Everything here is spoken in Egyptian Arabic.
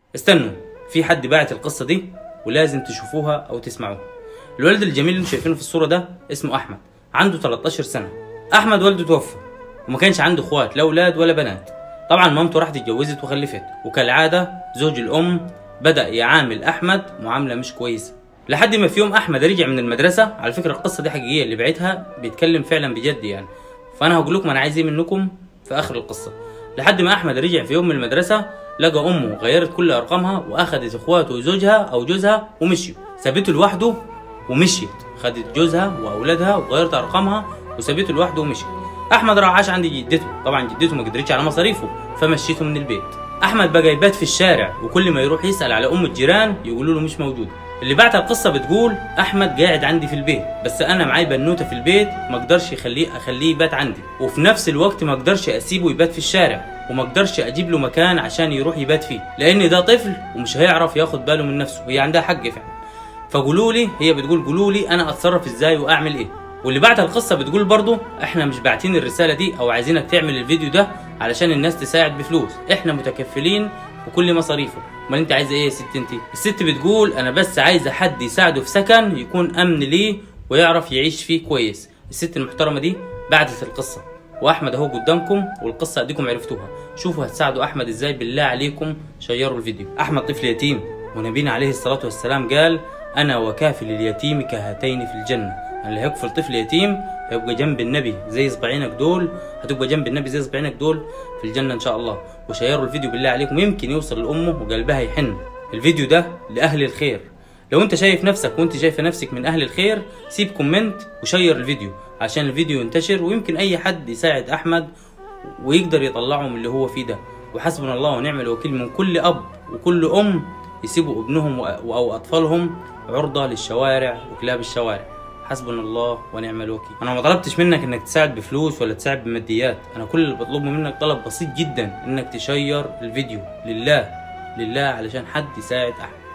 استنوا في حد باعت القصه دي ولازم تشوفوها او تسمعوها الولد الجميل اللي انتوا شايفينه في الصوره ده اسمه احمد عنده 13 سنه احمد والده توفى وما كانش عنده اخوات لا اولاد ولا بنات طبعا مامته راحت اتجوزت وخلفت وكالعاده زوج الام بدا يعامل احمد معامله مش كويسه لحد ما في يوم احمد رجع من المدرسه على فكره القصه دي حقيقيه اللي بعتها بيتكلم فعلا بجد يعني فانا هقول لكم انا عايز ايه منكم في اخر القصه لحد ما احمد رجع في يوم من المدرسه لقى امه غيرت كل ارقامها واخذت اخواته وزوجها او جوزها ومشيوا سابته لوحده ومشيت خدت جوزها واولادها وغيرت ارقامها وسابته لوحده ومشيت احمد راح عاش عند جدته طبعا جدته ما قدرتش على مصاريفه فمشيته من البيت احمد بقى يبات في الشارع وكل ما يروح يسال على ام الجيران يقولوا له مش موجوده اللي بعت القصه بتقول احمد قاعد عندي في البيت بس انا معاي بنوته في البيت ما اقدرش يخليه اخليه يبات عندي وفي نفس الوقت ما اقدرش اسيبه يبات في الشارع وما اقدرش اجيب له مكان عشان يروح يبات فيه لان ده طفل ومش هيعرف ياخد باله من نفسه هي عندها حق فعلا فقولوا لي هي بتقول قولوا لي انا اتصرف ازاي واعمل ايه واللي بعت القصه بتقول برضو احنا مش باعتين الرساله دي او عايزينك تعمل الفيديو ده علشان الناس تساعد بفلوس احنا متكفلين بكل مصاريفه امال انت عايزه ايه يا ست انت الست بتقول انا بس عايزه حد يساعده في سكن يكون امن ليه ويعرف يعيش فيه كويس الست المحترمه دي بعتت القصه واحمد اهو قدامكم والقصه اديكم عرفتوها شوفوا هتساعدوا احمد ازاي بالله عليكم شيروا الفيديو احمد طفل يتيم ونبينا عليه الصلاه والسلام قال انا وكافل اليتيم كهاتين في الجنه اللي هيكفل طفل يتيم هيبقى جنب النبي زي صباعينك دول هتبقى جنب النبي زي صباعينك دول في الجنه ان شاء الله وشيروا الفيديو بالله عليكم يمكن يوصل لامه وقلبها يحن الفيديو ده لاهل الخير لو انت شايف نفسك وانت شايفه نفسك من اهل الخير سيب كومنت وشير الفيديو عشان الفيديو ينتشر ويمكن اي حد يساعد احمد ويقدر يطلعه من اللي هو فيه ده وحسبنا الله ونعم الوكيل من كل اب وكل ام يسيبوا ابنهم او اطفالهم عرضه للشوارع وكلاب الشوارع حسبنا الله ونعم الوكيل انا ما طلبتش منك انك تساعد بفلوس ولا تساعد بماديات انا كل اللي بطلبه منك طلب بسيط جدا انك تشير الفيديو لله لله علشان حد يساعد احمد